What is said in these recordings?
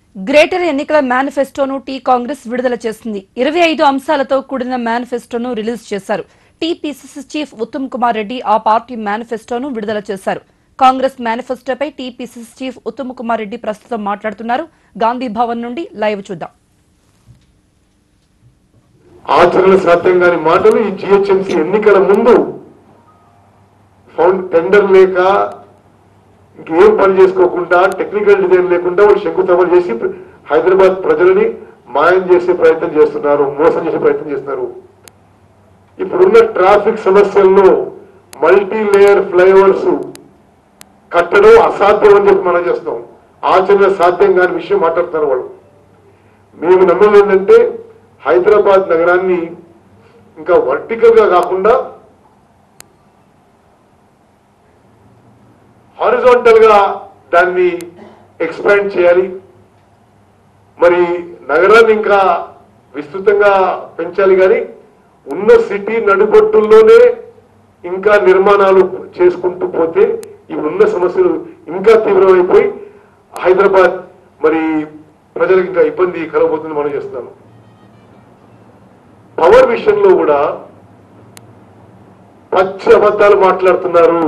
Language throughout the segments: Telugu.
గ్రేటర్ ఎన్నికల మేనిఫెస్టోను టీ కాంగ్రెస్ విడుదల చేసింది ఇరవై ఐదు అంశాలతో కూడిన మేనిఫెస్టోను రిలీజ్ చేశారు టీపీసీసీ చీఫ్ ఉత్తమ్ కుమార్ రెడ్డి ఆ పార్టీ మేనిఫెస్టోను విడుదల చేశారు కాంగ్రెస్ మేనిఫెస్టోపై టీపీసీసీ చీఫ్ ఉత్తమ్ కుమార్ రెడ్డి ప్రస్తుతం మాట్లాడుతున్నారు గాంధీ భవన్ నుండి లైవ్ చూద్దాం ఆచరణ సాధ్యం కాని మాటలు ఈ జిహెచ్ఎంసీ ఎన్నికల ముందు ఫౌండ్ టెండర్ లేక ఇంకేం పని చేసుకోకుండా టెక్నికల్ డిజైన్ లేకుండా వాళ్ళు శంకుతమలు చేసి హైదరాబాద్ ప్రజలని మాయం చేసే ప్రయత్నం చేస్తున్నారు మోసం చేసే ప్రయత్నం చేస్తున్నారు ఇప్పుడున్న ట్రాఫిక్ సమస్యల్లో మల్టీ లేయర్ ఫ్లైఓవర్స్ కట్టడం అసాధ్యం అని చెప్పి మనం చేస్తాం ఆచరణ సాధ్యం కాని విషయం మాట్లాడుతున్నారు వాళ్ళు మేము నమ్మేది ఏంటంటే హైదరాబాద్ నగరాన్ని ఇంకా వర్టికల్ గా కాకుండా హారిజాంటల్ గా దాన్ని ఎక్స్పాండ్ చేయాలి మరి నగరాన్ని ఇంకా విస్తృతంగా పెంచాలి కానీ ఉన్న సిటీ నడుబొట్టుల్లోనే ఇంకా నిర్మాణాలు చేసుకుంటూ పోతే ఈ ఉన్న సమస్యలు ఇంకా తీవ్రమైపోయి హైదరాబాద్ మరి ప్రజలకు ఇంకా ఇబ్బంది కలగబోతుంది మనం చేస్తున్నాను పవర్ విషయంలో కూడా పచ్చి అబద్ధాలు మాట్లాడుతున్నారు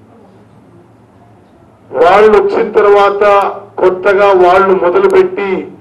వాళ్ళు వచ్చిన తర్వాత కొత్తగా వాళ్ళు మొదలుపెట్టి